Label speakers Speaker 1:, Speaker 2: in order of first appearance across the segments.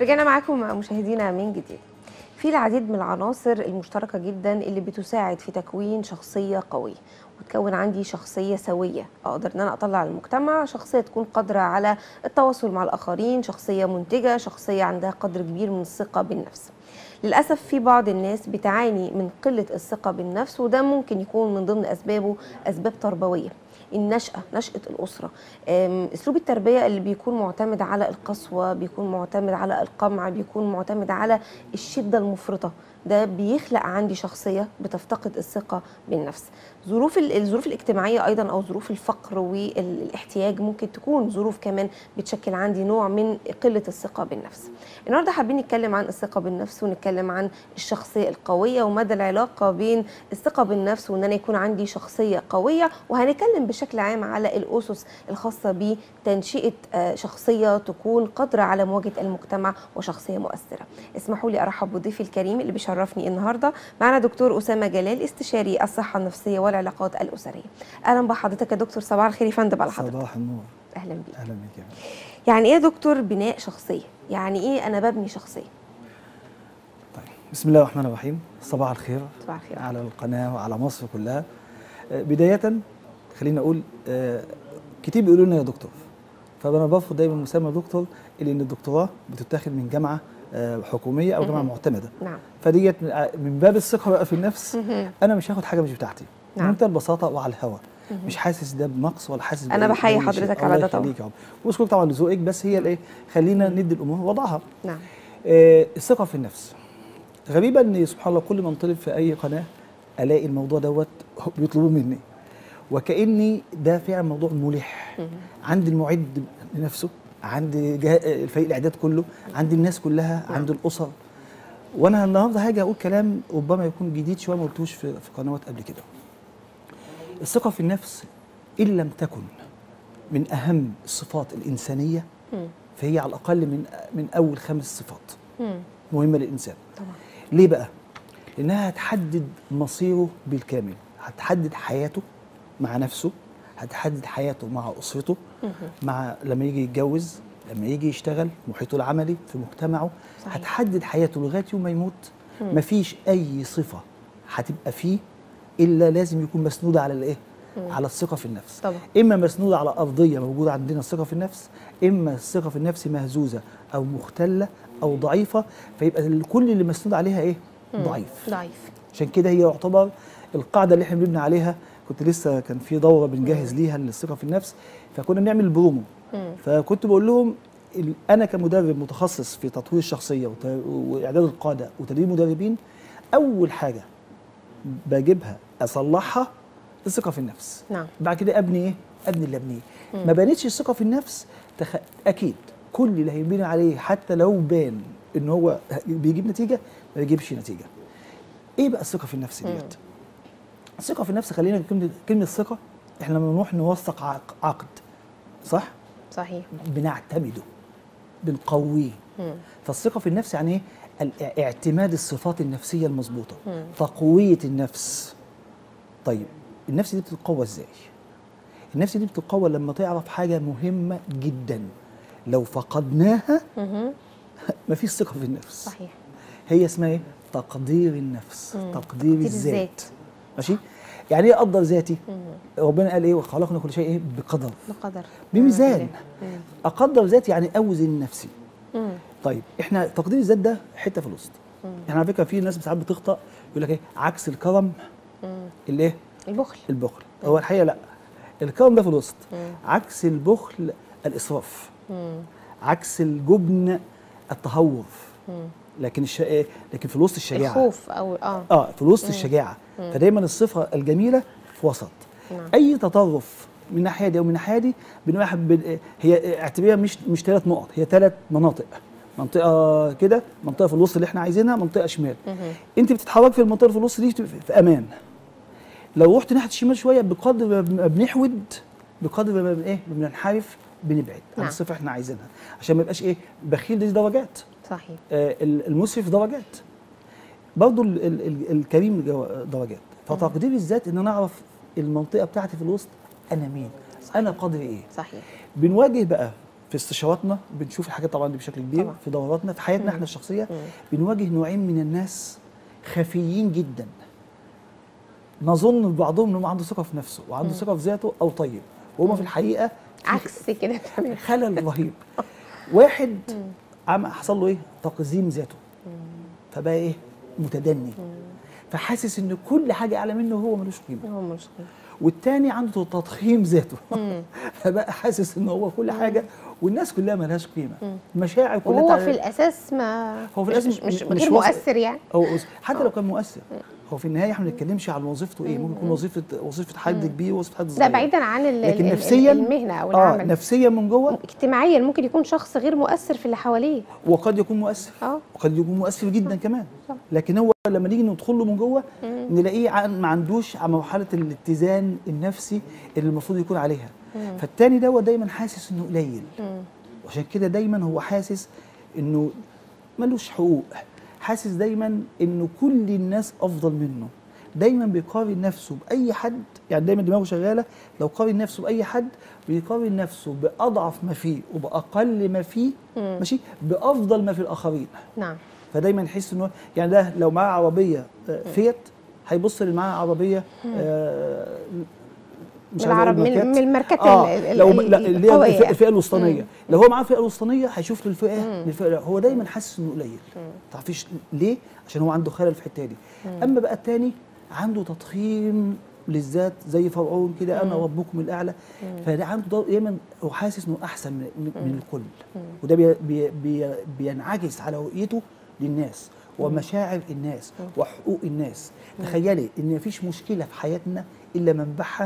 Speaker 1: رجعنا معاكم مشاهدينا من جديد في العديد من العناصر المشتركة جدا اللي بتساعد في تكوين شخصية قوية وتكون عندي شخصية سوية أقدر أن أنا أطلع المجتمع شخصية تكون قادرة على التواصل مع الآخرين شخصية منتجة شخصية عندها قدر كبير من الثقة بالنفس للأسف في بعض الناس بتعاني من قلة الثقة بالنفس وده ممكن يكون من ضمن أسبابه أسباب تربوية النشأة نشأة الأسرة أم، أسلوب التربية اللي بيكون معتمد على القسوة بيكون معتمد على القمع بيكون معتمد على الشدة المفرطة ده بيخلق عندي شخصية بتفتقد الثقة بالنفس ظروف ال- الظروف الاجتماعية أيضا أو ظروف الفقر والاحتياج ممكن تكون ظروف كمان بتشكل عندي نوع من قلة الثقة بالنفس النهاردة حابين نتكلم عن الثقة بالنفس ونتكلم عن الشخصية القوية ومدى العلاقة بين الثقة بالنفس وان انا يكون عندي شخصية قوية وهنتكلم بشكل عام على الأسس الخاصة بتنشئة آه، شخصية تكون قادرة على مواجهة المجتمع وشخصية مؤثرة اسمحوا لي أرحب بضيفي الكريم اللي بيشرفني النهاردة معنا دكتور أسامة جلال استشاري الصحة النفسية والعلاقات الأسرية أهلا بحضرتك يا دكتور صباح الخير يا فندم على حضرتك
Speaker 2: صباح النور
Speaker 1: أهلا بيك
Speaker 2: اهلا بك يا فندم.
Speaker 1: يعني إيه يا دكتور بناء شخصية يعني إيه أنا ببني شخصية
Speaker 2: طيب بسم الله الرحمن الرحيم صباح الخير
Speaker 1: صباح الخير
Speaker 2: على القناه وعلى مصر كلها آه، بدايه خليني اقول آه، كتير بيقولوا لنا يا دكتور فانا برفض دايما مسمى دكتور لان الدكتوراه بتتاخد من جامعه آه، حكوميه او جامعه
Speaker 1: مهم.
Speaker 2: معتمده
Speaker 1: نعم
Speaker 2: فديت من آه، من باب الثقه بقى في النفس
Speaker 1: مهم.
Speaker 2: انا مش هاخد حاجه مش بتاعتي
Speaker 1: نعم.
Speaker 2: بمنتهى البساطه وعلى الهوا
Speaker 1: مهم.
Speaker 2: مش حاسس ده بنقص ولا حاسس
Speaker 1: أنا
Speaker 2: بأي-
Speaker 1: بحيي
Speaker 2: بأي شيء.
Speaker 1: حضرتك على
Speaker 2: الله
Speaker 1: ده طبعا.
Speaker 2: يخليك يا رب واشكرك طبعا لذوقك بس هي الايه خلينا ندي الامور وضعها
Speaker 1: نعم
Speaker 2: آه، الثقة في النفس غريبة ان سبحان الله كل ما انطلب في اي قناة الاقي الموضوع دوت بيطلبوه مني وكأني ده فعلا موضوع ملح
Speaker 1: مهم.
Speaker 2: عند المعد لنفسه عند جه- الفريق الاعداد كله عند الناس كلها
Speaker 1: نعم.
Speaker 2: عند الاسر وانا النهارده هاجي اقول كلام ربما يكون جديد شويه ما قلتوش في في قنوات قبل كده الثقة في النفس ان لم تكن من اهم الصفات الانسانيه
Speaker 1: مم.
Speaker 2: فهي على الاقل من من اول خمس صفات
Speaker 1: مم.
Speaker 2: مهمه للانسان
Speaker 1: طبعا
Speaker 2: ليه بقى لانها هتحدد مصيره بالكامل هتحدد حياته مع نفسه هتحدد حياته مع اسرته
Speaker 1: مهم.
Speaker 2: مع لما يجي يتجوز لما يجي يشتغل محيطه العملي في مجتمعه
Speaker 1: صحيح.
Speaker 2: هتحدد حياته لغايه يوم ما يموت
Speaker 1: مم.
Speaker 2: مفيش اي صفه هتبقى فيه الا لازم يكون مسنوده على الايه
Speaker 1: مم.
Speaker 2: على الثقه في النفس
Speaker 1: طبعا
Speaker 2: اما مسنوده على ارضيه موجوده عندنا الثقه في النفس اما الثقه في النفس مهزوزه او مختله او ضعيفه فيبقى ال- كل اللي مسنود عليها ايه
Speaker 1: مم.
Speaker 2: ضعيف
Speaker 1: ضعيف
Speaker 2: عشان كده هي يعتبر القاعده اللي احنا بنبني عليها كنت لسه كان في دوره بنجهز ليها للثقه في النفس فكنا بنعمل برومو
Speaker 1: مم.
Speaker 2: فكنت بقول لهم ال- انا كمدرب متخصص في تطوير الشخصيه وت- واعداد القاده وتدريب مدربين اول حاجه بجيبها اصلحها الثقه في النفس
Speaker 1: نعم
Speaker 2: بعد كده ابني ايه؟ ابني اللي ابنيه.
Speaker 1: مم.
Speaker 2: ما بنيتش الثقه في النفس تخ... اكيد كل اللي هينبني عليه حتى لو بان ان هو بيجيب نتيجه ما بيجيبش نتيجه. ايه بقى الثقه في النفس
Speaker 1: مم.
Speaker 2: ديت؟ الثقه في النفس خلينا كلمه كلمه ثقه احنا لما نروح نوثق عق- عقد صح؟
Speaker 1: صحيح
Speaker 2: بنعتمده بنقويه
Speaker 1: مم.
Speaker 2: فالثقه في النفس يعني ايه؟ ال- اعتماد الصفات النفسيه المظبوطه
Speaker 1: مم.
Speaker 2: تقويه النفس طيب النفس دي بتتقوى ازاي النفس دي بتتقوى لما تعرف حاجه مهمه جدا لو فقدناها
Speaker 1: مهم.
Speaker 2: مفيش ثقه في النفس
Speaker 1: صحيح
Speaker 2: هي اسمها ايه تقدير النفس
Speaker 1: مم.
Speaker 2: تقدير
Speaker 1: تقدير
Speaker 2: الذات
Speaker 1: الذات.
Speaker 2: ماشي يعني ايه اقدر ذاتي
Speaker 1: مم.
Speaker 2: ربنا قال ايه وخلقنا كل شيء ايه بقدر
Speaker 1: بقدر
Speaker 2: بميزان.
Speaker 1: مم.
Speaker 2: اقدر ذاتي يعني اوزن نفسي
Speaker 1: مم.
Speaker 2: طيب احنا تقدير الذات ده حته في الوسط
Speaker 1: مم.
Speaker 2: احنا على فكره في ناس ساعات بتخطا يقول لك ايه عكس الكرم
Speaker 1: مم.
Speaker 2: الايه
Speaker 1: البخل
Speaker 2: البخل هو الحقيقه لا الكرم ده في الوسط
Speaker 1: مم.
Speaker 2: عكس البخل الاسراف
Speaker 1: مم.
Speaker 2: عكس الجبن التهور
Speaker 1: مم.
Speaker 2: لكن الش... إيه؟ لكن في الوسط الشجاعه
Speaker 1: الخوف او اه
Speaker 2: اه في الوسط
Speaker 1: مم.
Speaker 2: الشجاعه
Speaker 1: مم.
Speaker 2: فدايما الصفه الجميله في وسط
Speaker 1: نعم
Speaker 2: اي تطرف من الناحيه دي او من الناحيه دي بنبقى بن... هي اعتبرها مش مش ثلاث نقط هي ثلاث مناطق منطقه كده منطقه في الوسط اللي احنا عايزينها منطقه شمال
Speaker 1: مهم.
Speaker 2: انت بتتحرك في المنطقه اللي في النص دي في في امان لو رحت ناحيه الشمال شويه بقدر ما بن- بنحود بقدر ما بن- ايه بننحرف بنبعد عن
Speaker 1: نعم.
Speaker 2: الصفه اللي احنا عايزينها عشان ما يبقاش ايه بخيل دي درجات
Speaker 1: صحيح
Speaker 2: آه ال- المسرف درجات برضه ال- ال- ال- الكريم جو- درجات فتقدير الذات ان انا اعرف المنطقه بتاعتي في الوسط انا مين انا قدري ايه
Speaker 1: صحيح
Speaker 2: بنواجه بقى في استشاراتنا بنشوف الحاجات طبعا دي بشكل كبير
Speaker 1: طبعا.
Speaker 2: في دوراتنا في حياتنا احنا الشخصيه
Speaker 1: مم.
Speaker 2: بنواجه نوعين من الناس خفيين جدا نظن بعضهم انه عنده ثقه في نفسه وعنده ثقه في ذاته او طيب وهما في الحقيقه في
Speaker 1: عكس كده تمام
Speaker 2: خلل رهيب واحد عم حصل له ايه تقزيم ذاته فبقى ايه متدني فحاسس ان كل حاجه اعلى منه هو ملوش قيمه
Speaker 1: هو مش كده.
Speaker 2: والتاني عنده تضخيم ذاته فبقى حاسس ان هو كل حاجه والناس كلها ملهاش قيمه المشاعر كلها
Speaker 1: وهو
Speaker 2: تعالى-
Speaker 1: في الاساس ما
Speaker 2: هو في
Speaker 1: مش-
Speaker 2: الأساس
Speaker 1: مش,
Speaker 2: م-
Speaker 1: مش
Speaker 2: مش
Speaker 1: غير
Speaker 2: واثق.
Speaker 1: مؤثر يعني
Speaker 2: هو حتى لو كان مؤثر هو في النهايه احنا ما بنتكلمش عن وظيفته ايه ممكن يكون وظيفه وظيفه حد كبير ووظيفه حد
Speaker 1: لا
Speaker 2: صغير
Speaker 1: بعيدا عن ال-
Speaker 2: لكن
Speaker 1: ال- ال-
Speaker 2: نفسيا
Speaker 1: المهنه او
Speaker 2: اه
Speaker 1: العمل
Speaker 2: نفسيا من جوه
Speaker 1: اجتماعيا ممكن يكون شخص غير مؤثر في اللي حواليه
Speaker 2: وقد يكون مؤثر
Speaker 1: اه
Speaker 2: وقد يكون مؤثر جدا كمان
Speaker 1: صح.
Speaker 2: لكن هو لما نيجي ندخل له من جوه نلاقيه عن- ما عندوش على مرحله الاتزان النفسي اللي المفروض يكون عليها فالتاني دوت دايما حاسس انه قليل وعشان كده دايما هو حاسس انه ملوش حقوق حاسس دايما انه كل الناس افضل منه دايما بيقارن نفسه باي حد يعني دايما دماغه شغاله لو قارن نفسه باي حد بيقارن نفسه باضعف ما فيه وباقل ما فيه ماشي بافضل ما في الاخرين
Speaker 1: نعم
Speaker 2: فدايما يحس انه يعني ده لو معاه عربيه آه، فيت هيبص اللي معاه عربيه آه، مش عايز
Speaker 1: بالعرب
Speaker 2: أقول
Speaker 1: من,
Speaker 2: ماركات.
Speaker 1: من الماركات
Speaker 2: اه
Speaker 1: ال- ال-
Speaker 2: لو
Speaker 1: ال-
Speaker 2: لا اللي هي
Speaker 1: القوية
Speaker 2: الفئة,
Speaker 1: يعني.
Speaker 2: الفئه الوسطانيه لو هو معاه الفئه الوسطانيه هيشوف للفئه للفئه هو دايما حاسس انه قليل تعرفيش ليه عشان هو عنده خلل في الحته دي اما بقى التاني عنده تضخيم للذات زي فرعون كده انا ربكم الاعلى فده عنده دايما هو حاسس انه احسن من, من من الكل وده بي بي بي بينعكس على رؤيته للناس ومشاعر الناس وحقوق الناس تخيلي ان مفيش مشكله في حياتنا الا منبعها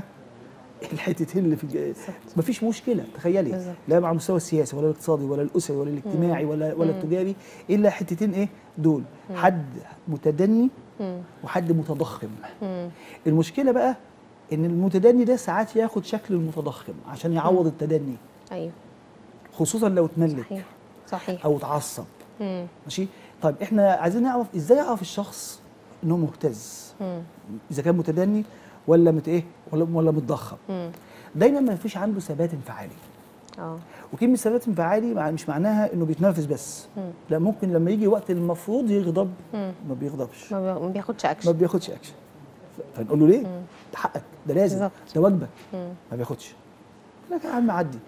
Speaker 2: الحتتين اللي في الج- مفيش مشكله تخيلي
Speaker 1: بالظبط.
Speaker 2: لا مع المستوى السياسي ولا الاقتصادي ولا الاسري ولا الاجتماعي ولا ولا التجاري الا حتتين ايه دول حد متدني
Speaker 1: مم.
Speaker 2: وحد متضخم
Speaker 1: مم.
Speaker 2: المشكله بقى ان المتدني ده ساعات ياخد شكل المتضخم عشان يعوض التدني
Speaker 1: ايوه
Speaker 2: خصوصا لو اتملك
Speaker 1: صحيح صحيح
Speaker 2: او اتعصب
Speaker 1: مم.
Speaker 2: ماشي طيب احنا عايزين نعرف ازاي يعرف الشخص ان هو مهتز
Speaker 1: مم.
Speaker 2: اذا كان متدني ولا مت ايه ولا ولا متضخم
Speaker 1: مم.
Speaker 2: دايما ما فيش عنده ثبات انفعالي
Speaker 1: اه
Speaker 2: وكلمه ثبات انفعالي مع- مش معناها انه بيتنرفز بس
Speaker 1: مم.
Speaker 2: لا ممكن لما يجي وقت المفروض يغضب
Speaker 1: مم.
Speaker 2: ما بيغضبش
Speaker 1: ما بي- ما بياخدش
Speaker 2: ما
Speaker 1: اكشن
Speaker 2: بياخدش اكشن ف- فنقول له ليه؟ ده حقك ده لازم
Speaker 1: بالظبط.
Speaker 2: ده واجبك
Speaker 1: مم.
Speaker 2: ما بياخدش لكن يا عم عدي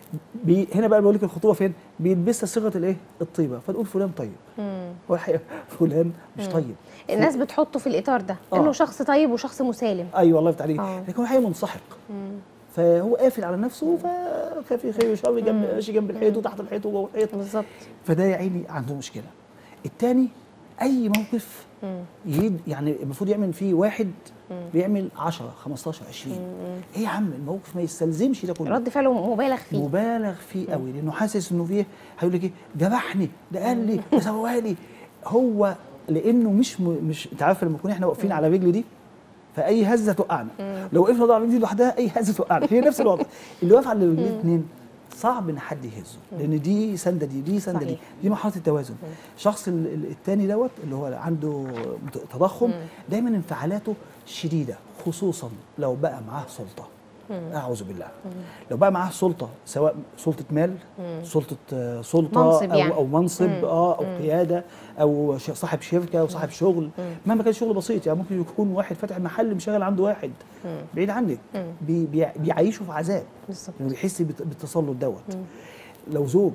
Speaker 2: بي هنا بقى بقول لك الخطوره فين؟ بيلبسها صيغه الايه؟ الطيبه فنقول فلان طيب
Speaker 1: مم.
Speaker 2: هو الحقيقه فلان مش طيب
Speaker 1: الناس بتحطه في الاطار ده
Speaker 2: آه.
Speaker 1: انه شخص طيب وشخص مسالم
Speaker 2: ايوه الله يفتح عليك
Speaker 1: آه.
Speaker 2: لكن هو الحقيقه منسحق
Speaker 1: مم.
Speaker 2: فهو قافل على نفسه فخفي خير وشر جنب ماشي جنب الحيط وتحت الحيط وجوه الحيط
Speaker 1: بالظبط
Speaker 2: فده يا عيني عنده مشكله الثاني اي موقف
Speaker 1: مم.
Speaker 2: يد يعني المفروض يعمل فيه واحد بيعمل 10 15 20 ايه يا عم الموقف ما يستلزمش ده كله
Speaker 1: رد فعله مبالغ فيه
Speaker 2: مبالغ فيه قوي لانه حاسس انه فيه هيقول لك ايه جرحني ده قال لي ده سوالي هو لانه مش م... مش انت عارف لما نكون احنا واقفين على رجل دي فاي هزه توقعنا لو وقفنا على رجل دي لوحدها اي هزه توقعنا هي نفس الوضع اللي واقف على رجلين اثنين صعب ان حد يهزه لان دي سنده دي دي سنده دي
Speaker 1: صحيح.
Speaker 2: دي مرحله التوازن الشخص ال- ال- التاني دوت اللي هو عنده مت- تضخم دايما انفعالاته شديده خصوصا لو بقى معاه سلطه اعوذ بالله لو بقى معاه سلطه سواء سلطه مال سلطه آه، سلطه
Speaker 1: منصب
Speaker 2: او
Speaker 1: يعني.
Speaker 2: او منصب اه او قياده او ش- صاحب شركه او صاحب شغل مهما كان شغل بسيط يعني ممكن يكون واحد فاتح محل مشغل عنده واحد بعيد عنك بي بي بيعيشه في عذاب
Speaker 1: بالظبط
Speaker 2: لانه بيحس بالت- بالتسلط دوت لو زوج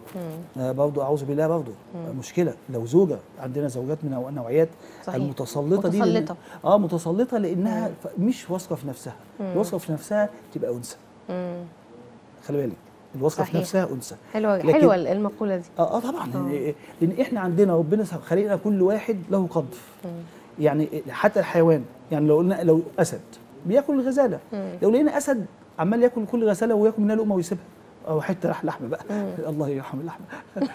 Speaker 2: آه برضه اعوذ بالله برضه مشكله لو زوجه عندنا زوجات من نوع- نوعيات
Speaker 1: صحيح.
Speaker 2: المتسلطه دي لأن-
Speaker 1: متسلطة.
Speaker 2: اه متسلطه لانها ف- مش واثقه في نفسها الواثقه في نفسها تبقى انثى
Speaker 1: مم.
Speaker 2: خلي بالك الواثقه في
Speaker 1: صحيح.
Speaker 2: نفسها انثى
Speaker 1: حلوه
Speaker 2: لكن-
Speaker 1: حلوه المقوله دي
Speaker 2: اه اه طبعا لان لأن احنا عندنا ربنا سب- خلقنا كل واحد له قدر يعني حتى الحيوان يعني لو قلنا لو اسد بياكل الغزاله لو لقينا اسد عمال ياكل كل غزاله وياكل منها لقمه ويسيبها او حته لح- لحم بقى الله يرحم اللحمه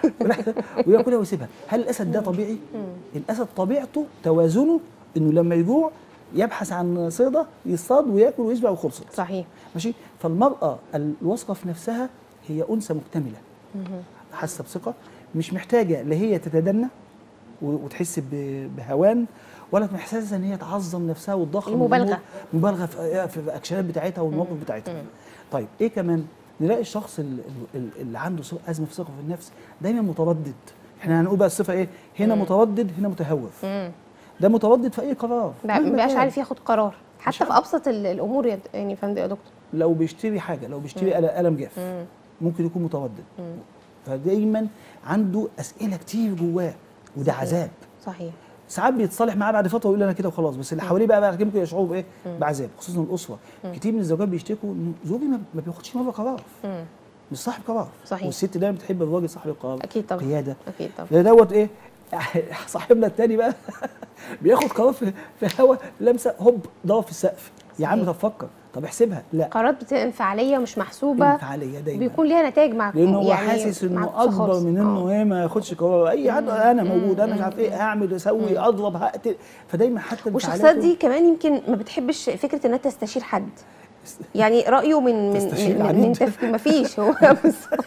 Speaker 2: وياكلها ويسيبها هل الاسد ده طبيعي الاسد طبيعته توازنه انه لما يجوع يبحث عن صيده يصطاد وياكل ويشبع وخلصت
Speaker 1: صحيح
Speaker 2: ماشي فالمرأة الواثقة في نفسها هي أنثى مكتملة حاسة بثقة مش محتاجة لا هي تتدنى و- وتحس ب- بهوان ولا محتاجة ان هي تعظم نفسها وتضخم
Speaker 1: المبالغة.
Speaker 2: الأمور. مبالغه في في الاكشنات بتاعتها والمواقف بتاعتها طيب ايه كمان نلاقي الشخص ال- ال- اللي عنده سوء- ازمه في ثقه في النفس دايما متردد احنا هنقول بقى الصفه ايه هنا
Speaker 1: مم.
Speaker 2: متردد هنا متهوف
Speaker 1: مم.
Speaker 2: ده متردد في اي قرار
Speaker 1: ما
Speaker 2: مهما
Speaker 1: بقاش
Speaker 2: كان.
Speaker 1: عارف ياخد قرار حتى
Speaker 2: مش
Speaker 1: في ابسط ال- الامور يا د- يعني فندم يا دكتور
Speaker 2: لو بيشتري حاجه لو بيشتري قلم- قلم جاف
Speaker 1: مم.
Speaker 2: ممكن يكون متردد
Speaker 1: مم.
Speaker 2: فدايما عنده اسئله كتير جواه وده
Speaker 1: صحيح.
Speaker 2: عذاب
Speaker 1: صحيح
Speaker 2: ساعات بيتصالح معاه بعد فتره ويقول انا كده وخلاص بس اللي حواليه بقى بعد كده ممكن يشعروا بايه بعذاب خصوصا الاسره كتير من الزوجات بيشتكوا ان زوجي ما ما بياخدش مره قرار
Speaker 1: مم.
Speaker 2: مش صاحب قرار
Speaker 1: صحيح.
Speaker 2: والست دايما بتحب الراجل صاحب القرار
Speaker 1: اكيد طبعا
Speaker 2: قياده
Speaker 1: اكيد طبعا
Speaker 2: ده دوت ايه صاحبنا التاني بقى بياخد قرار في, في هوا لمسه هوب ضرب في السقف يا عم
Speaker 1: صحيح.
Speaker 2: طب فكر طب احسبها لا
Speaker 1: قرارات بتبقى انفعاليه مش محسوبه
Speaker 2: انفعاليه دايما
Speaker 1: بيكون ليها نتائج مع
Speaker 2: لان هو
Speaker 1: يعني
Speaker 2: حاسس انه
Speaker 1: معكوسة
Speaker 2: اكبر
Speaker 1: خالص.
Speaker 2: من
Speaker 1: آه.
Speaker 2: انه ايه ما ياخدش قرار اي حد انا موجود انا مش عارف ايه هعمل اسوي اضرب هقتل فدايما حتى
Speaker 1: والشخصيات
Speaker 2: انفعالاته-
Speaker 1: دي كمان يمكن ما بتحبش فكره انها تستشير حد يعني رايه من من
Speaker 2: تستشير
Speaker 1: من, من
Speaker 2: العنيد.
Speaker 1: تفكير ما فيش هو بالظبط.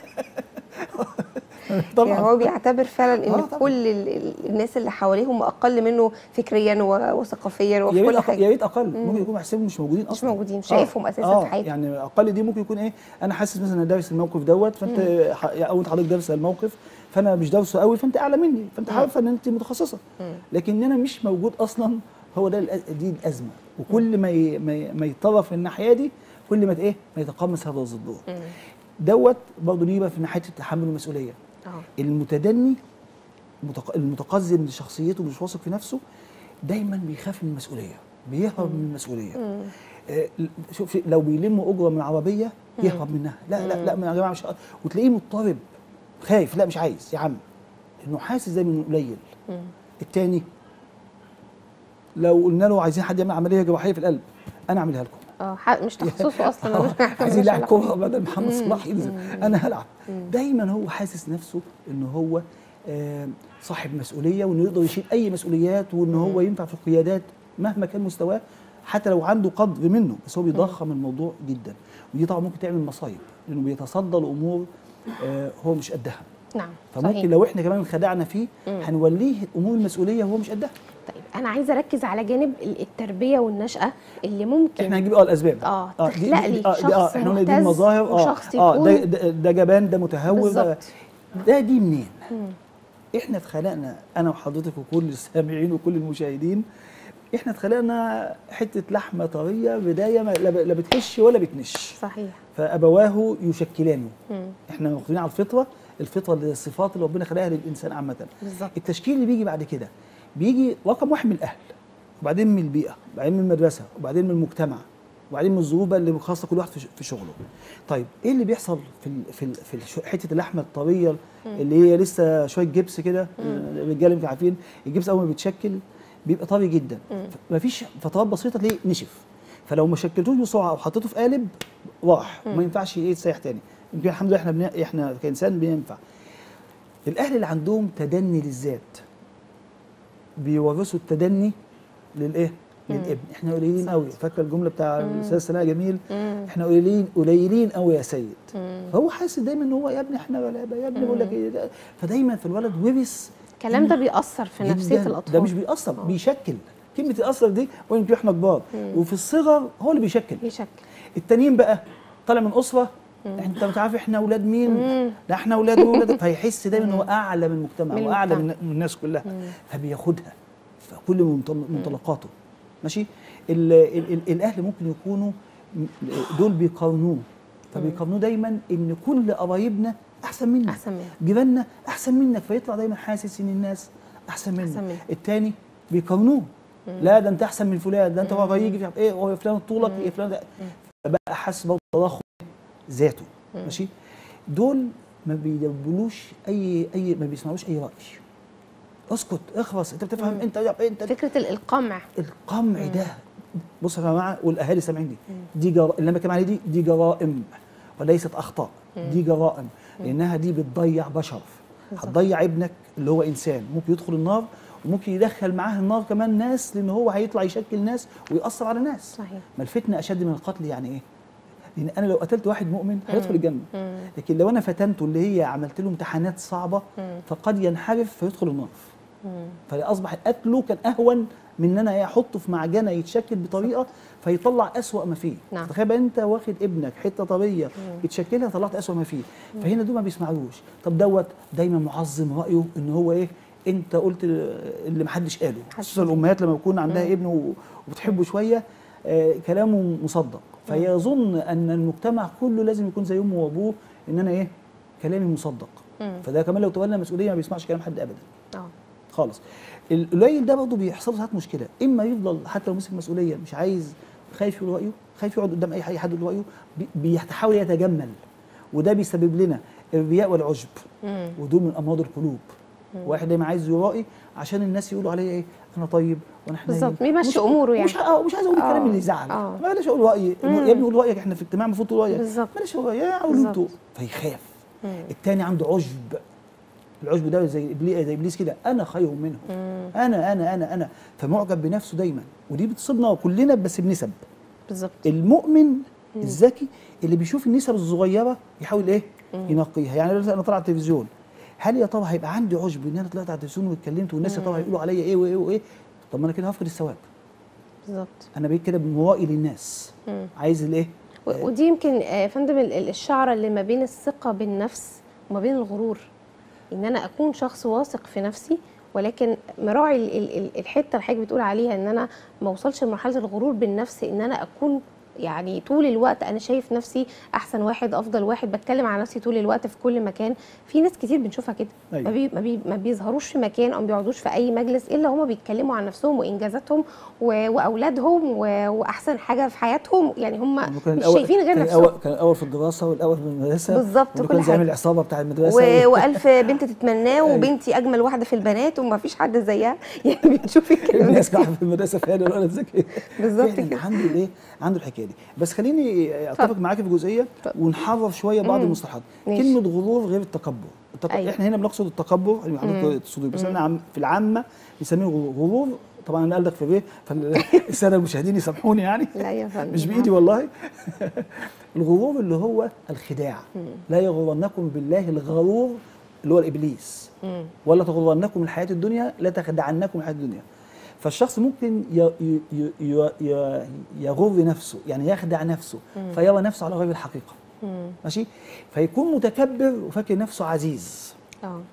Speaker 2: طبعا
Speaker 1: يعني هو بيعتبر فعلا ان
Speaker 2: آه طبعاً.
Speaker 1: كل ال- ال- الناس اللي حواليهم اقل منه فكريا و- وثقافيا
Speaker 2: يا
Speaker 1: وفي
Speaker 2: ريت
Speaker 1: كل
Speaker 2: أق-
Speaker 1: حاجه
Speaker 2: يا ريت اقل ممكن يكون حسابهم مش موجودين اصلا
Speaker 1: موجودين، مش
Speaker 2: آه.
Speaker 1: شايفهم أساساً
Speaker 2: آه.
Speaker 1: في حياته.
Speaker 2: يعني اقل دي ممكن يكون ايه انا حاسس مثلا ان دارس الموقف دوت فانت ح- او انت حضرتك دارس الموقف فانا مش دارسه قوي فانت اعلى مني فانت عارفه ان انت متخصصه لكن انا مش موجود اصلا هو ده الأز- دي الازمه وكل ما ي- ما ي- ما يتطرف الناحيه دي كل ما ت- ايه ما يتقمص هذا الظهور دوت برضه نيجي بقى في ناحيه تحمل المسؤوليه
Speaker 1: اه
Speaker 2: المتدني المتق- المتقزم لشخصيته مش واثق في نفسه دايما بيخاف من المسؤوليه بيهرب من المسؤوليه آه، شوف لو بيلموا اجره من عربيه يهرب منها لا لا لا يا جماعه مش ه- وتلاقيه مضطرب خايف لا مش عايز يا عم انه حاسس دايما انه قليل التاني لو قلنا له عايزين حد يعمل عمليه جراحيه في القلب انا اعملها لكم
Speaker 1: اه ح- مش تخصصه اصلا ملوش
Speaker 2: عايزين
Speaker 1: ملوش
Speaker 2: لاعب
Speaker 1: علاقة.
Speaker 2: كوره بدل محمد صلاح ينزل انا هلعب دايما هو حاسس نفسه ان هو آه، صاحب مسؤوليه وانه يقدر يشيل اي مسؤوليات وان هو ينفع في القيادات مهما كان مستواه حتى لو عنده قدر منه بس هو بيضخم الموضوع جدا ودي طبعا ممكن تعمل مصايب لانه بيتصدى لامور آه، هو مش قدها
Speaker 1: نعم
Speaker 2: فممكن
Speaker 1: صحيح.
Speaker 2: لو احنا كمان انخدعنا فيه هنوليه امور المسؤوليه وهو مش قدها
Speaker 1: طيب انا عايزه اركز على جانب ال- التربيه والنشاه اللي ممكن
Speaker 2: احنا هنجيب اه الاسباب
Speaker 1: اه
Speaker 2: دي-
Speaker 1: تخلق
Speaker 2: دي-
Speaker 1: لي
Speaker 2: آه، دي-
Speaker 1: شخص
Speaker 2: اه احنا قلنا دي
Speaker 1: مهتز
Speaker 2: المظاهر اه
Speaker 1: وشخص
Speaker 2: اه ده,
Speaker 1: يكون
Speaker 2: ده, ده جبان ده متهور ده,
Speaker 1: بالظبط.
Speaker 2: ده دي منين؟ احنا اتخلقنا انا وحضرتك وكل السامعين وكل المشاهدين احنا اتخلقنا حته لحمه طريه بدايه ما لا ب- لا بتهش ولا بتنش
Speaker 1: صحيح
Speaker 2: فابواه يشكلانه
Speaker 1: مم.
Speaker 2: احنا واخدين على الفطره الفطره اللي هي الصفات اللي ربنا خلقها للانسان عامه
Speaker 1: بالظبط
Speaker 2: التشكيل اللي بيجي بعد كده بيجي رقم واحد من الاهل وبعدين من البيئه وبعدين من المدرسه وبعدين من المجتمع وبعدين من الظروف بقى اللي خاصه كل واحد في ش- في شغله طيب ايه اللي بيحصل في ال في ال في الش- حته اللحمه الطريه اللي هي لسه شويه جبس كده الرجاله مش عارفين الجبس اول ما بيتشكل بيبقى طري جدا مفيش فترات بسيطه تلاقيه نشف فلو ما شكلتوش بسرعه او حطيته في قالب راح ما ينفعش ايه يتسيح تاني يمكن الحمد لله احنا بن... احنا كانسان بينفع الاهل اللي عندهم تدني للذات بيورثوا التدني للايه للابن احنا قليلين قوي فاكر الجمله بتاع الاستاذ سناء جميل احنا قليلين قليلين قوي يا سيد فهو حاسس دايما ان هو يا ابني احنا غلابه يا ابني بقول لك ايه ده. فدايما في الولد ورث
Speaker 1: الكلام ده بيأثر في نفسيه
Speaker 2: جداً.
Speaker 1: الاطفال
Speaker 2: ده مش بيأثر بيشكل كلمه يأثر دي ويمكن احنا كبار وفي الصغر هو اللي بيشكل
Speaker 1: بيشكل
Speaker 2: التانيين بقى طالع من اسره انت مش عارف احنا اولاد مين لا احنا اولاد واولاد فيحس دايما ان هو اعلى من المجتمع
Speaker 1: من
Speaker 2: واعلى من
Speaker 1: المجتمع.
Speaker 2: من الناس كلها فبياخدها في كل منطل- منطلقاته ماشي ال ال ال الاهل ممكن يكونوا م- دول بيقارنوه فبيقارنوه دايما ان كل قرايبنا احسن منا
Speaker 1: احسن منه
Speaker 2: جيراننا احسن منك فيطلع دايما حاسس ان الناس احسن منه
Speaker 1: أحسن منه.
Speaker 2: التاني بيقارنوه لا ده انت احسن من فلان ده انت هو هيجي في ايه هو فلان طولك ايه فلان ده فبقى حاسس برضه تضخم ذاته ماشي دول ما بيدبلوش اي اي ما بيسمعوش اي راي اسكت اخرس انت بتفهم انت انت
Speaker 1: فكره ال- القمع
Speaker 2: القمع ده بص يا جماعه والاهالي سامعين دي دي جر... اللي انا بتكلم عليه دي دي جرائم وليست اخطاء دي جرائم لانها دي بتضيع بشر هتضيع ابنك اللي هو انسان ممكن يدخل النار وممكن يدخل معاه النار كمان ناس لان هو هيطلع يشكل ناس ويأثر على ناس
Speaker 1: صحيح
Speaker 2: ما الفتنه اشد من القتل يعني ايه؟ لان انا لو قتلت واحد مؤمن هيدخل الجنه لكن لو انا فتنته اللي هي عملت له امتحانات صعبه فقد ينحرف فيدخل النار فاصبح قتله كان اهون من ان انا ايه احطه في معجنه يتشكل بطريقه فيطلع اسوأ ما فيه
Speaker 1: نعم.
Speaker 2: تخيل بقى انت واخد ابنك حته طريه بتشكلها طلعت اسوأ ما فيه فهنا دول ما بيسمعلوش طب دوت دايما معظم رايه ان هو ايه انت قلت اللي محدش قاله خصوصا الامهات لما يكون عندها ابن و- وبتحبه شويه آه كلامه مصدق فيظن ان المجتمع كله لازم يكون زي امه وابوه ان انا ايه كلامي مصدق
Speaker 1: مم.
Speaker 2: فده كمان لو تولى مسؤوليه ما بيسمعش كلام حد ابدا
Speaker 1: اه
Speaker 2: خالص القليل ده برضه بيحصل له ساعات مشكله اما يفضل حتى لو مسك مسؤوليه مش عايز خايف يقول رايه خايف يقعد قدام اي حد يقول رايه بي- بيحاول يتجمل وده بيسبب لنا الرياء والعجب
Speaker 1: مم.
Speaker 2: ودول من امراض القلوب واحد دايما عايز يرائي عشان الناس يقولوا عليه ايه انا طيب وانا حنين
Speaker 1: بالظبط، بيمشي
Speaker 2: مش-
Speaker 1: أموره يعني.
Speaker 2: مش اه مش عايز اقول الكلام
Speaker 1: آه،
Speaker 2: اللي يزعل
Speaker 1: آه.
Speaker 2: ما بلاش اقول رايي يا ابني قول رايك احنا في اجتماع المفروض تقول رايك
Speaker 1: بالظبط.
Speaker 2: بلاش اقول رايي يا قولوا
Speaker 1: بالظبط.
Speaker 2: انتوا فيخاف
Speaker 1: مم.
Speaker 2: التاني عنده عجب العجب ده زي ابليس زي ابليس كده انا خير منه
Speaker 1: مم.
Speaker 2: انا انا انا انا فمعجب بنفسه دايما ودي بتصيبنا كلنا بس بنسب
Speaker 1: بالظبط
Speaker 2: المؤمن الذكي اللي بيشوف النسب الصغيره يحاول ايه ينقيها يعني دلوقتي انا طالع على التلفزيون هل يا ترى هيبقى عندي عجب ان انا طلعت على التلفزيون واتكلمت والناس يا ترى هيقولوا عليا ايه وايه وايه طب ما انا كده هفقد الثواب
Speaker 1: بالظبط
Speaker 2: انا بقيت كده مرائي للناس
Speaker 1: مم.
Speaker 2: عايز الايه
Speaker 1: و- ودي يمكن آه، يا فندم ال- ال- الشعره اللي ما بين الثقه بالنفس وما بين الغرور ان انا اكون شخص واثق في نفسي ولكن مراعي ال- ال- ال- الحته اللي حضرتك بتقول عليها ان انا ما اوصلش لمرحله الغرور بالنفس ان انا اكون يعني طول الوقت انا شايف نفسي احسن واحد افضل واحد بتكلم عن نفسي طول الوقت في كل مكان في ناس كتير بنشوفها كده
Speaker 2: أيوة.
Speaker 1: ما, بي ما, بي ما بيظهروش في مكان او ما بيقعدوش في اي مجلس الا هما بيتكلموا عن نفسهم وانجازاتهم و- واولادهم و- واحسن حاجه في حياتهم يعني هم
Speaker 2: كان
Speaker 1: مش
Speaker 2: الأول-
Speaker 1: شايفين غير
Speaker 2: كان
Speaker 1: نفسهم
Speaker 2: الأول كان الاول في الدراسه والاول في المدرسه
Speaker 1: بالظبط،
Speaker 2: واللي
Speaker 1: وكل
Speaker 2: كان زعيم
Speaker 1: حاجة.
Speaker 2: العصابه بتاع المدرسه
Speaker 1: و... والف بنت تتمناه
Speaker 2: أيوة.
Speaker 1: وبنتي اجمل واحده في البنات وما فيش حد زيها يعني بنشوف الكلام ده
Speaker 2: الناس
Speaker 1: كتير.
Speaker 2: قاعده في المدرسه فعلا الولد ذكي
Speaker 1: بالظبط
Speaker 2: فعلاً
Speaker 1: كده.
Speaker 2: عنده الايه عنده الحكايه دي بس خليني اتفق
Speaker 1: اتفضل.
Speaker 2: معاك في جزئيه
Speaker 1: اتفضل.
Speaker 2: ونحرر شويه بعض
Speaker 1: مم.
Speaker 2: المصطلحات
Speaker 1: ماشي.
Speaker 2: كلمه غرور غير التكبر التك...
Speaker 1: أيوة.
Speaker 2: احنا هنا بنقصد التكبر اللي حضرتك تقصده بس انا عم... في العامه بنسميه غرور غرور طبعا انا قلدك في بيه فالساده المشاهدين يسامحوني يعني
Speaker 1: لا يا فندم
Speaker 2: مش بايدي والله الغرور اللي هو الخداع لا يغرنكم بالله الغرور اللي هو الابليس
Speaker 1: مم.
Speaker 2: ولا تغرنكم الحياه الدنيا لا تخدعنكم الحياه الدنيا فالشخص ممكن ي- ي- ي- ي- ي- يغر نفسه يعني يخدع نفسه فيرى نفسه على غير الحقيقه
Speaker 1: مم.
Speaker 2: ماشي فيكون متكبر وفاكر نفسه عزيز
Speaker 1: اه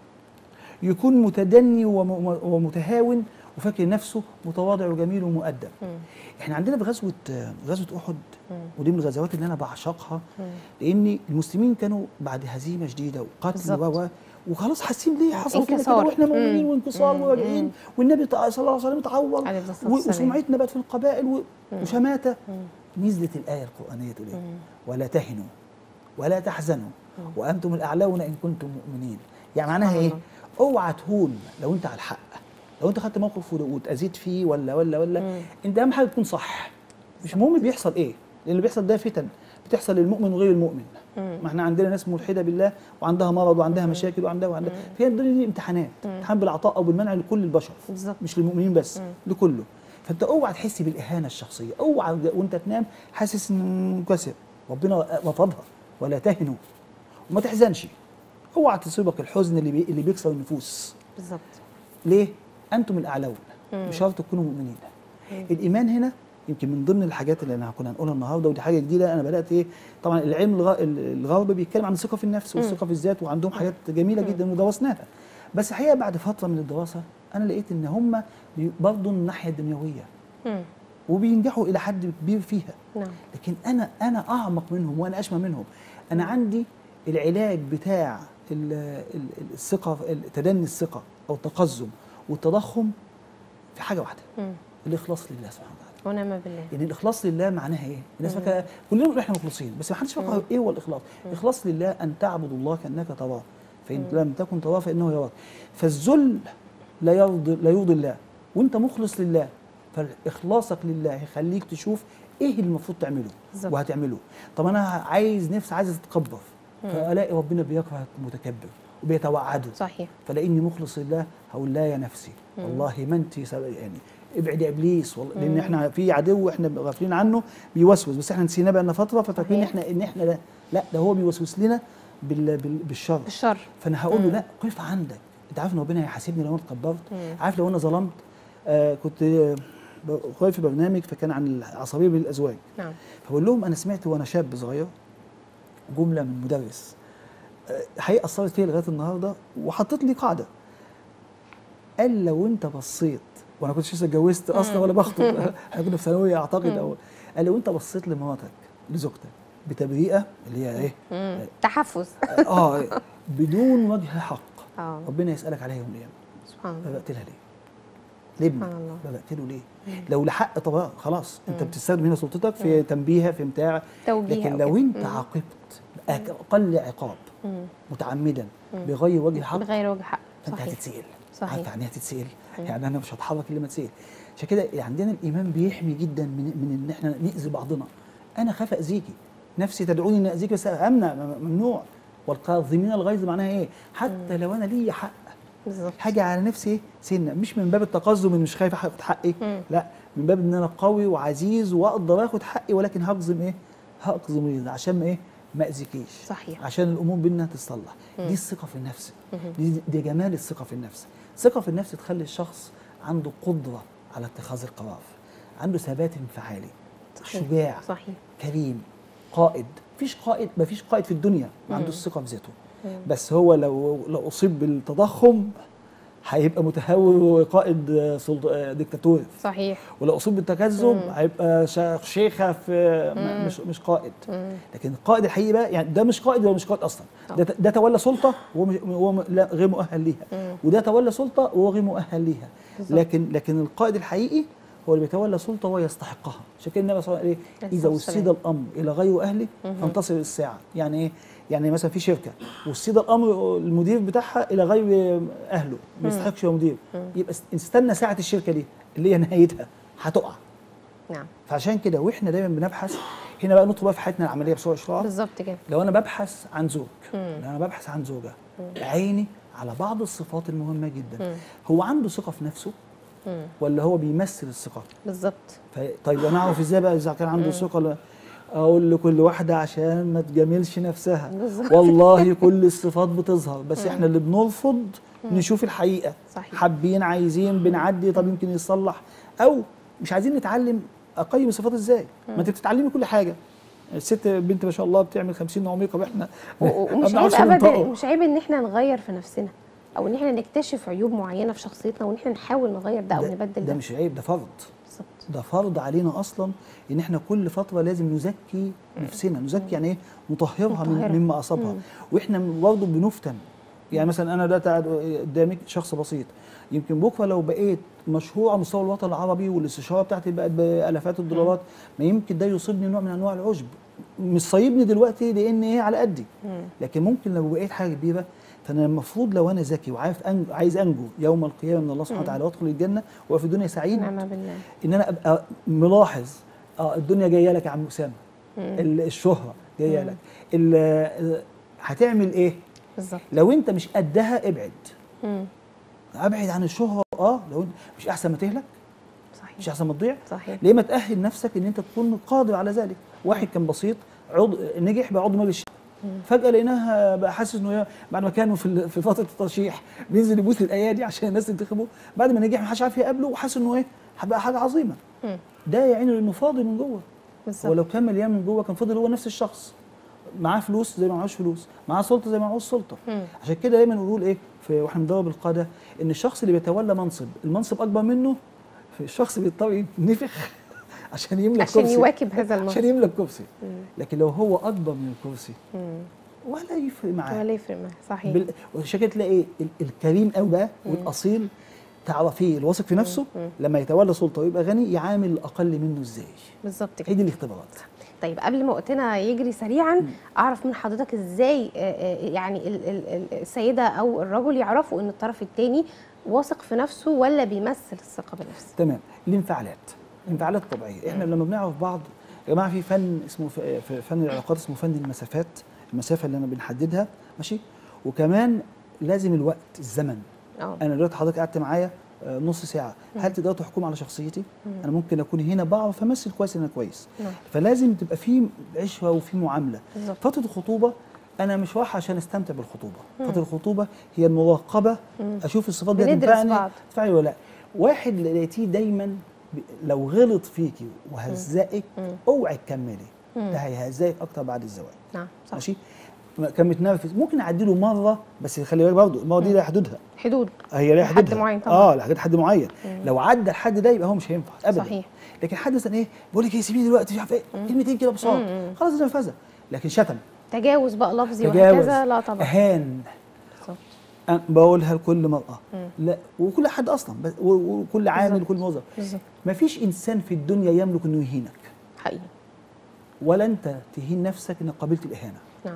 Speaker 2: يكون متدني وم- ومتهاون وفاكر نفسه متواضع وجميل ومؤدب
Speaker 1: مم.
Speaker 2: احنا عندنا في غزوه غزوه احد
Speaker 1: مم.
Speaker 2: ودي من الغزوات اللي انا بعشقها
Speaker 1: مم.
Speaker 2: لان المسلمين كانوا بعد هزيمه شديده وقتل
Speaker 1: بالظبط.
Speaker 2: و و- وخلاص حاسين ليه حصل فينا كده
Speaker 1: انكسار.
Speaker 2: واحنا مؤمنين
Speaker 1: مم.
Speaker 2: وانكسار
Speaker 1: مم.
Speaker 2: وراجعين
Speaker 1: مم.
Speaker 2: والنبي تع- صلى الله عليه وسلم اتعور
Speaker 1: عليه الصلاة
Speaker 2: و-
Speaker 1: والسلام.
Speaker 2: وسمعتنا بقت في القبائل و- وشماته
Speaker 1: مم.
Speaker 2: نزلت الايه القرانيه تقول ايه؟
Speaker 1: مم.
Speaker 2: ولا تهنوا ولا تحزنوا وانتم الاعلون ان كنتم مؤمنين يعني معناها
Speaker 1: سبحان
Speaker 2: ايه؟
Speaker 1: الله.
Speaker 2: اوعى تهون لو انت على الحق لو انت خدت موقف ود- واتاذيت فيه ولا ولا ولا
Speaker 1: مم.
Speaker 2: انت اهم حاجه تكون صح مش مهم بيحصل ايه لان اللي بيحصل ده فتن بتحصل للمؤمن وغير المؤمن
Speaker 1: مم.
Speaker 2: ما احنا عندنا ناس ملحده بالله وعندها مرض وعندها مشاكل وعندها وعندها فهي الدنيا دي امتحانات امتحان بالعطاء او بالمنع لكل البشر
Speaker 1: بالظبط
Speaker 2: مش للمؤمنين بس لكله فانت اوعى تحس بالاهانه الشخصيه اوعى وانت تنام حاسس ان منكسر ربنا رفضها ولا تهنوا وما تحزنش اوعى تصيبك الحزن اللي بي... اللي بيكسر النفوس
Speaker 1: بالظبط
Speaker 2: ليه انتم الاعلون مش شرط تكونوا مؤمنين الايمان هنا يمكن من ضمن الحاجات اللي انا كنا هنقولها النهارده ودي حاجه جديده انا بدات ايه طبعا العلم الغ... الغربي بيتكلم عن الثقه في النفس والثقه في الذات وعندهم حاجات جميله جدا ودرسناها بس الحقيقه بعد فتره من الدراسه انا لقيت ان هم برضه الناحيه الدنيويه
Speaker 1: مم.
Speaker 2: وبينجحوا الى حد كبير فيها
Speaker 1: نعم
Speaker 2: لكن انا انا اعمق منهم وانا اشمى منهم انا عندي العلاج بتاع ال- ال- الثقه تدني الثقه او التقزم والتضخم في حاجه واحده
Speaker 1: مم.
Speaker 2: الاخلاص لله سبحانه وتعالى
Speaker 1: ونعم بالله
Speaker 2: يعني الاخلاص لله معناها ايه الناس فاكره كلنا بنقول احنا مخلصين بس ما حدش فاكر ايه هو الاخلاص الاخلاص لله ان تعبد الله كانك تراه فان لم تكن تراه فانه يراك فالذل لا يرضي لا يرضي الله وانت مخلص لله فاخلاصك لله هيخليك تشوف ايه اللي المفروض تعمله
Speaker 1: بالظبط.
Speaker 2: وهتعمله طب انا عايز نفسي عايز اتكبر فالاقي ربنا بيكره المتكبر وبيتوعده
Speaker 1: صحيح
Speaker 2: فلاني مخلص لله هقول لا يا نفسي والله ما انت سبب- يعني ابعد يا ابليس والله لان احنا في عدو احنا غافلين عنه بيوسوس بس احنا نسيناه بقى لنا فتره ففاكرين
Speaker 1: صحيح.
Speaker 2: احنا ان احنا لا, لا ده هو بيوسوس لنا بال بال بالشر
Speaker 1: الشر
Speaker 2: فانا هقول له لا قف عندك انت عارف ان ربنا هيحاسبني لو انا اتكبرت عارف لو انا ظلمت آه كنت آه قريب في برنامج فكان عن العصبيه بين الازواج
Speaker 1: نعم
Speaker 2: فبقول لهم انا سمعت وانا شاب صغير جمله من مدرس آه، حقيقه اثرت فيا لغايه النهارده وحطت لي قاعده قال لو انت بصيت وانا كنتش لسه اتجوزت اصلا ولا بخطب احنا كنا في ثانويه اعتقد او قال لو انت بصيت لمراتك لزوجتك بتبريئه اللي هي ايه
Speaker 1: مم. تحفز
Speaker 2: اه بدون وجه حق
Speaker 1: اه
Speaker 2: ربنا يسالك عليها يوم القيامه
Speaker 1: سبحان الله
Speaker 2: بدات لها ليه؟ لابني
Speaker 1: سبحان الله.
Speaker 2: بدات له ليه؟ لو لحق طبعا خلاص انت بتستخدم هنا سلطتك في تنبيهها في بتاع
Speaker 1: توجيه
Speaker 2: لكن
Speaker 1: أو
Speaker 2: لو
Speaker 1: كده.
Speaker 2: انت
Speaker 1: مم.
Speaker 2: عاقبت اقل عقاب
Speaker 1: مم.
Speaker 2: متعمدا بغير وجه حق
Speaker 1: بغير وجه حق
Speaker 2: فانت
Speaker 1: صحيح
Speaker 2: هتتسال
Speaker 1: صحيح.
Speaker 2: عارف يعني ايه هتتسال يعني انا مش هتحرك الا لما اتسال عشان كده عندنا الايمان بيحمي جدا من من ان احنا ناذي بعضنا انا خاف اذيكي نفسي تدعوني ان اذيك بس امنع م- ممنوع والقاذمين الغيظ معناها ايه حتى لو انا ليا حق
Speaker 1: بالظبط
Speaker 2: حاجه على نفسي إيه؟ سنه مش من باب التقزم ان مش خايف اخد حقي
Speaker 1: مم.
Speaker 2: لا من باب ان انا قوي وعزيز واقدر اخد حقي ولكن هقزم ايه هقزم غيظ عشان ما ايه ما اذيكيش
Speaker 1: صحيح.
Speaker 2: عشان الامور بينا تصلح دي الثقه في النفس دي, دي جمال الثقه في النفس الثقه في النفس تخلي الشخص عنده قدره على اتخاذ القرار عنده ثبات انفعالي
Speaker 1: صحيح.
Speaker 2: شجاع
Speaker 1: صحيح
Speaker 2: كريم قائد مفيش قائد مفيش قائد في الدنيا ما عندوش ثقه في ذاته بس هو لو لو اصيب بالتضخم هيبقى متهور وقائد آه، سلط... آه، ديكتاتوري
Speaker 1: صحيح
Speaker 2: ولو اصيب بالتكذب هيبقى شا- شيخه في م- مش مش قائد لكن القائد الحقيقي بقى يعني ده مش قائد ولا مش قائد اصلا ده, ده تولى سلطه وهو مش- وهو م- لا غير مؤهل ليها وده تولى سلطه وهو غير مؤهل ليها
Speaker 1: بالظبط.
Speaker 2: لكن لكن القائد الحقيقي هو اللي بيتولى سلطه وهو يستحقها عشان كده النبي صلى الله عليه وسلم قال
Speaker 1: عليه
Speaker 2: ايه اذا
Speaker 1: الصلاة
Speaker 2: وسد الامر الى غير اهله فانتصر الساعه يعني ايه يعني مثلا في شركه وسد الامر المدير بتاعها الى غير اهله ما يستحقش يبقى مدير يبقى است- استنى ساعه الشركه دي اللي هي نهايتها هتقع
Speaker 1: نعم
Speaker 2: فعشان كده واحنا دايما بنبحث هنا بقى ندخل بقى في حياتنا العمليه بصوره اشراف
Speaker 1: بالظبط كده
Speaker 2: لو انا ببحث عن زوج لو انا ببحث عن زوجه عيني على بعض الصفات المهمه جدا هو عنده ثقه في نفسه
Speaker 1: مم.
Speaker 2: ولا هو بيمثل الثقه
Speaker 1: بالظبط
Speaker 2: ف- طيب انا اعرف ازاي بقى اذا كان عنده ثقه ولا اقول لكل واحده عشان ما تجاملش نفسها
Speaker 1: بالظبط.
Speaker 2: والله كل الصفات بتظهر بس احنا اللي بنرفض نشوف الحقيقه
Speaker 1: صحيح.
Speaker 2: حابين عايزين بنعدي طب يمكن يصلح او مش عايزين نتعلم اقيم الصفات ازاي ما انت بتتعلمي كل حاجه الست بنت ما شاء الله بتعمل 50 نوع ميك اب احنا
Speaker 1: و- و-
Speaker 2: ما
Speaker 1: ومش عيب
Speaker 2: بنعرفش
Speaker 1: ابدا
Speaker 2: ننطقه.
Speaker 1: مش عيب ان احنا نغير في نفسنا او ان احنا نكتشف عيوب معينه في شخصيتنا وان احنا نحاول نغير ده او
Speaker 2: ده,
Speaker 1: نبدل
Speaker 2: ده
Speaker 1: ده
Speaker 2: مش عيب ده فرض
Speaker 1: بالظبط
Speaker 2: ده فرض علينا اصلا ان احنا كل فتره لازم نزكي نفسنا نزكي يعني ايه نطهرها
Speaker 1: نطهرها.
Speaker 2: من مما اصابها واحنا برضه بنفتن يعني مثلا انا دلوقتي قاعد قدامك شخص بسيط يمكن بكره لو بقيت مشهور على مستوى الوطن العربي والاستشاره بتاعتي بقت بالافات الدولارات ما يمكن ده يصيبني نوع من انواع العجب مش صايبني دلوقتي لان ايه على قدي لكن ممكن لو بقيت حاجه كبيره فانا المفروض لو انا ذكي وعارف أنجو عايز انجو يوم القيامه من الله سبحانه وتعالى وادخل الجنه وفي الدنيا سعيد
Speaker 1: نعم بالله
Speaker 2: ان انا ابقى ملاحظ اه الدنيا جايه لك يا عم اسامه ال- الشهره جايه لك ال- ال- هتعمل ايه
Speaker 1: بالظبط
Speaker 2: لو انت مش قدها ابعد
Speaker 1: مم.
Speaker 2: ابعد عن الشهره اه لو انت مش احسن ما تهلك
Speaker 1: صحيح
Speaker 2: مش احسن ما تضيع
Speaker 1: صحيح
Speaker 2: ليه ما تاهل نفسك ان انت تكون قادر على ذلك واحد كان بسيط عضو نجح بقى عضو مجلس الشعب فجاه لقيناها بقى حاسس انه بعد ما كانوا في ال- في فتره الترشيح بينزل يبوس للايادي عشان الناس تنتخبه بعد ما نجح ما حدش عارف يقابله وحاسس انه ايه هبقى حاجه عظيمه
Speaker 1: مم.
Speaker 2: ده يا عيني لانه فاضي من جوه هو
Speaker 1: بالظبط
Speaker 2: لو كان مليان من جوه كان فضل هو نفس الشخص معاه فلوس زي ما معهوش فلوس معاه سلطه زي ما معهوش سلطه
Speaker 1: مم.
Speaker 2: عشان كده دايما نقول ايه في واحنا بندرب القاده ان الشخص اللي بيتولى منصب المنصب اكبر منه الشخص بيضطر ينفخ عشان يملك
Speaker 1: عشان
Speaker 2: كرسي
Speaker 1: يواكب هذا
Speaker 2: عشان
Speaker 1: المنصب
Speaker 2: يملك كرسي
Speaker 1: مم.
Speaker 2: لكن لو هو اكبر من الكرسي
Speaker 1: مم.
Speaker 2: ولا يفرق معاه
Speaker 1: ولا يفرق معاه صحيح
Speaker 2: بال... وعشان كده تلاقي ال- الكريم قوي بقى والاصيل تعرفيه الواثق في نفسه لما يتولى سلطه ويبقى غني يعامل الاقل منه ازاي
Speaker 1: بالظبط
Speaker 2: هي
Speaker 1: كده
Speaker 2: دي الاختبارات
Speaker 1: طيب قبل ما وقتنا يجري سريعا اعرف من حضرتك ازاي آه، آه، يعني ال- ال- ال- السيده او الرجل يعرفوا ان الطرف الثاني واثق في نفسه ولا بيمثل الثقه بالنفس
Speaker 2: تمام الانفعالات الانفعالات الطبيعيه احنا لما بنعرف بعض يا جماعه في فن اسمه ف- في فن العلاقات اسمه فن المسافات المسافه اللي انا بنحددها ماشي وكمان لازم الوقت الزمن
Speaker 1: اه
Speaker 2: انا دلوقتي حضرتك قعدت معايا آه، نص ساعه هل تقدروا تحكموا على شخصيتي انا ممكن اكون هنا بعرف امثل كويس ان انا كويس
Speaker 1: نعم.
Speaker 2: فلازم تبقى في عشره وفي معامله
Speaker 1: بالظبط.
Speaker 2: فتره الخطوبه انا مش رايح عشان استمتع بالخطوبه فتره الخطوبه هي المراقبه اشوف الصفات دي
Speaker 1: بندرس
Speaker 2: هتنفعني
Speaker 1: بعض.
Speaker 2: تنفعني ولا لا واحد لقيتيه دايما ب- لو غلط فيكي وهزقك
Speaker 1: مم.
Speaker 2: اوعي تكملي
Speaker 1: مم.
Speaker 2: ده هيهزقك اكتر بعد الزواج
Speaker 1: نعم صح
Speaker 2: ماشي ما- كان متنرفز ممكن اعدي له مره بس خلي بالك برضه المره دي لها حدودها
Speaker 1: حدود
Speaker 2: هي لها
Speaker 1: لحد
Speaker 2: حدودها
Speaker 1: معين طبعا.
Speaker 2: اه لحد حد معين
Speaker 1: مم.
Speaker 2: لو عدى الحد ده يبقى هو مش هينفع ابدا
Speaker 1: صحيح.
Speaker 2: لكن حد مثلا ايه بقول لك ايه سيبيني دلوقتي مش عارف ايه كلمتين كده بساط
Speaker 1: مم.
Speaker 2: خلاص ده نرفزه لكن شتم
Speaker 1: تجاوز بقى لفظي
Speaker 2: تجاوز
Speaker 1: وهكذا لا طبعا
Speaker 2: اهان
Speaker 1: بالظبط.
Speaker 2: أنا بقولها لكل مرأة
Speaker 1: مم.
Speaker 2: لا وكل حد أصلا بس- و- وكل عامل
Speaker 1: بالظبط.
Speaker 2: وكل موظف
Speaker 1: بالظبط
Speaker 2: ما فيش إنسان في الدنيا يملك إنه يهينك
Speaker 1: حقيقي
Speaker 2: ولا أنت تهين نفسك إنك قابلت الإهانة
Speaker 1: نعم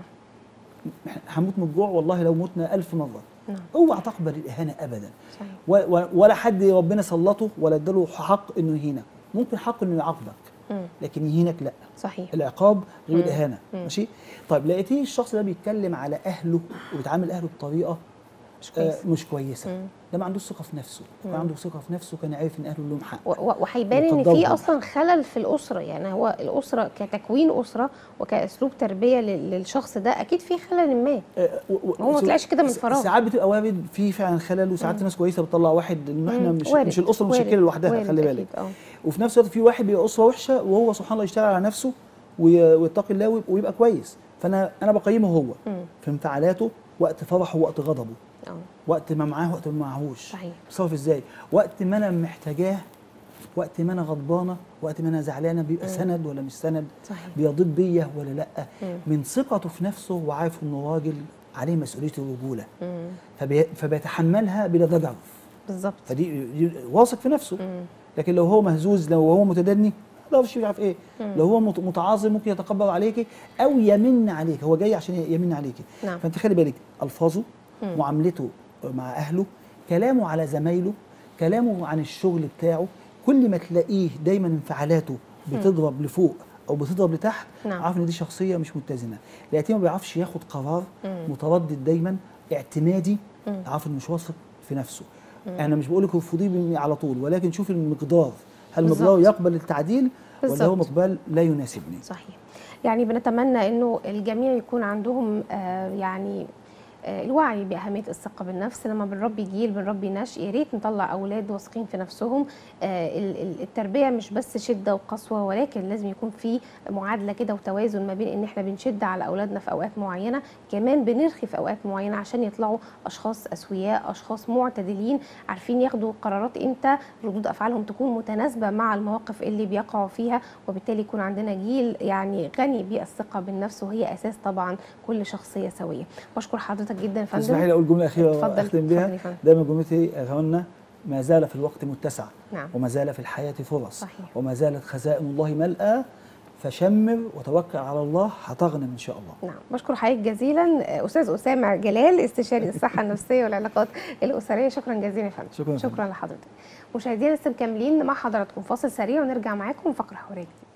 Speaker 2: إحنا هموت من الجوع والله لو متنا ألف مرة
Speaker 1: نعم
Speaker 2: اوعى تقبل الإهانة أبدا
Speaker 1: صحيح
Speaker 2: و- و- ولا حد ربنا سلطه ولا اداله حق إنه يهينك ممكن حق إنه يعاقبك
Speaker 1: مم.
Speaker 2: لكن يهينك لا
Speaker 1: صحيح
Speaker 2: العقاب غير
Speaker 1: مم.
Speaker 2: الإهانة
Speaker 1: مم.
Speaker 2: ماشي طيب لقيتيه الشخص ده بيتكلم على أهله وبيتعامل أهله بطريقة
Speaker 1: مش
Speaker 2: آه،
Speaker 1: كويس
Speaker 2: مش كويسه
Speaker 1: مم.
Speaker 2: ده ما عندوش ثقه في نفسه كان
Speaker 1: مم.
Speaker 2: عنده ثقه في نفسه كان عارف ان اهله لهم حق
Speaker 1: و- و- وهيبان ان في
Speaker 2: وقدرهم.
Speaker 1: اصلا خلل في الاسره يعني هو الاسره كتكوين اسره وكاسلوب تربيه لل- للشخص ده اكيد في خلل ما
Speaker 2: آه، و- و-
Speaker 1: هو ما
Speaker 2: سو-
Speaker 1: طلعش كده من
Speaker 2: س-
Speaker 1: فراغ.
Speaker 2: ساعات بتبقى وارد في فعلا خلل وساعات ناس كويسه بتطلع واحد ان احنا
Speaker 1: مم.
Speaker 2: مش
Speaker 1: وارد،
Speaker 2: مش الاسره
Speaker 1: وارد،
Speaker 2: متشكله لوحدها
Speaker 1: وارد
Speaker 2: خلي
Speaker 1: أكيد،
Speaker 2: بالك
Speaker 1: اه
Speaker 2: وفي نفس الوقت في واحد بيبقى اسره وحشه وهو سبحان الله يشتغل على نفسه وي- ويتقي الله ويبقى- ويبقى كويس فانا انا بقيمه هو
Speaker 1: مم.
Speaker 2: في انفعالاته وقت فرحه وقت غضبه
Speaker 1: اه
Speaker 2: وقت ما معاه وقت ما معهوش
Speaker 1: صحيح
Speaker 2: بيتصرف ازاي وقت ما انا محتاجاه وقت ما انا غضبانه وقت ما انا زعلانه بيبقى
Speaker 1: مم.
Speaker 2: سند ولا مش سند
Speaker 1: صحيح
Speaker 2: بيضيف بيا ولا لا
Speaker 1: مم.
Speaker 2: من ثقته في نفسه وعارف انه راجل عليه مسؤوليه الرجوله
Speaker 1: مم.
Speaker 2: فبي... فبيتحملها بلا ضجر
Speaker 1: بالظبط
Speaker 2: فدي دي واثق في نفسه
Speaker 1: مم.
Speaker 2: لكن لو هو مهزوز لو هو متدني لا مش عارف ايه
Speaker 1: مم.
Speaker 2: لو هو مت- متعاظم ممكن يتكبر عليكي او يمن عليك هو جاي عشان يمن عليكي
Speaker 1: نعم.
Speaker 2: فانت خلي بالك الفاظه
Speaker 1: مم.
Speaker 2: معاملته مع اهله كلامه على زمايله كلامه عن الشغل بتاعه كل ما تلاقيه دايما انفعالاته بتضرب لفوق او بتضرب لتحت
Speaker 1: نعم.
Speaker 2: عارف ان دي شخصيه مش متزنه لقيتيه ما بيعرفش ياخد قرار
Speaker 1: مم.
Speaker 2: متردد دايما اعتمادي
Speaker 1: مم.
Speaker 2: عارف انه مش واثق في نفسه انا مش بقول لك ارفضيه بال- على طول ولكن شوف المقدار هل المقدار
Speaker 1: بالظبط.
Speaker 2: يقبل التعديل ولا هو
Speaker 1: بالظبط.
Speaker 2: مقبال لا يناسبني
Speaker 1: صحيح يعني بنتمنى انه الجميع يكون عندهم آه يعني آه الوعي باهميه الثقه بالنفس لما بنربي جيل بنربي نشء يا ريت نطلع اولاد واثقين في نفسهم آه ال- ال- التربيه مش بس شده وقسوه ولكن لازم يكون في معادله كده وتوازن ما بين ان احنا بنشد على اولادنا في اوقات معينه كمان بنرخي في اوقات معينه عشان يطلعوا اشخاص اسوياء اشخاص معتدلين عارفين ياخدوا قرارات امتى ردود افعالهم تكون متناسبه مع المواقف اللي بيقعوا فيها وبالتالي يكون عندنا جيل يعني غني بالثقه بالنفس وهي اساس طبعا كل شخصيه سويه بشكر حضرتك جدا يا
Speaker 2: اسمحي
Speaker 1: فندم
Speaker 2: لي اقول جمله اخيره
Speaker 1: اتفضل،
Speaker 2: اختم
Speaker 1: اتفضل
Speaker 2: بها
Speaker 1: يا فندم.
Speaker 2: دايما جملتي يا اخوانا ما زال في الوقت متسع
Speaker 1: نعم
Speaker 2: وما زال في الحياه فرص
Speaker 1: صحيح.
Speaker 2: وما زالت خزائن الله ملأى فشمر وتوكل على الله هتغنم ان شاء الله
Speaker 1: نعم بشكر حضرتك جزيلا استاذ اسامه جلال استشاري الصحه النفسيه والعلاقات الاسريه شكرا جزيلا يا فندم
Speaker 2: شكراً يا فندم.
Speaker 1: شكرا لحضرتك مشاهدينا لسه مكملين مع حضراتكم فاصل سريع ونرجع معاكم فقره حواريه جديدة.